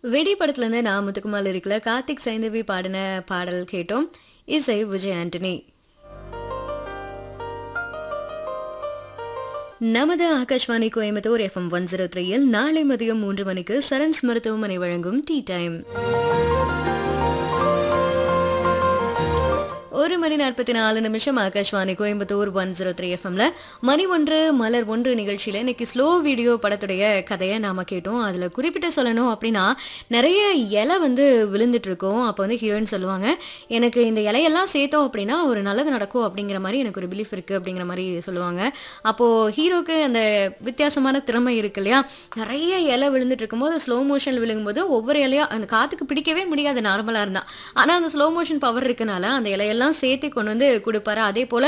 வெடி படத்துலேருந்து நான் முத்துக்குமார் இருக்கல கார்த்திக் சைந்தவி பாடின பாடல் கேட்டோம் இசை விஜய் ஆண்டனி நமது Akashvani Coimbatore FM one zero த்ரீயில் நாளை மதியம் மூன்று மணிக்கு சரண்ஸ் மருத்துவமனை வழங்கும் டீ டைம் ஒரு மணி நாற்பத்தி நாலு நிமிஷம் Akashvani Coimbatore one zero three எஃப்எம்ல மணி ஒன்று மலர் ஒன்று நிகழ்ச்சியில் இன்னைக்கு ஸ்லோ வீடியோ படத்துடைய கதையை நாம கேட்டோம் அதில் குறிப்பிட்டு சொல்லணும் அப்படின்னா நிறைய இலை வந்து விழுந்துட்டு இருக்கும் அப்போ வந்து ஹீரோயின் சொல்லுவாங்க எனக்கு இந்த இலையெல்லாம் சேர்த்தோம் அப்படின்னா ஒரு நல்லது நடக்கும் அப்படிங்கிற மாதிரி எனக்கு ஒரு பிலீஃப் இருக்குது அப்படிங்கிற மாதிரி சொல்லுவாங்க அப்போது ஹீரோக்கு அந்த வித்தியாசமான திறமை இருக்கு இல்லையா நிறைய இலை விழுந்துட்டு இருக்கும்போது ஸ்லோ மோஷன் விழுங்கும்போது ஒவ்வொரு இலையா அந்த காற்றுக்கு பிடிக்கவே முடியாது நார்மலாக இருந்தால் ஆனால் அந்த ஸ்லோ மோஷன் பவர் இருக்கனால அந்த இலையெல்லாம் சேர்த்து கொண்டு வந்து கொடுப்பாரு அதே போல்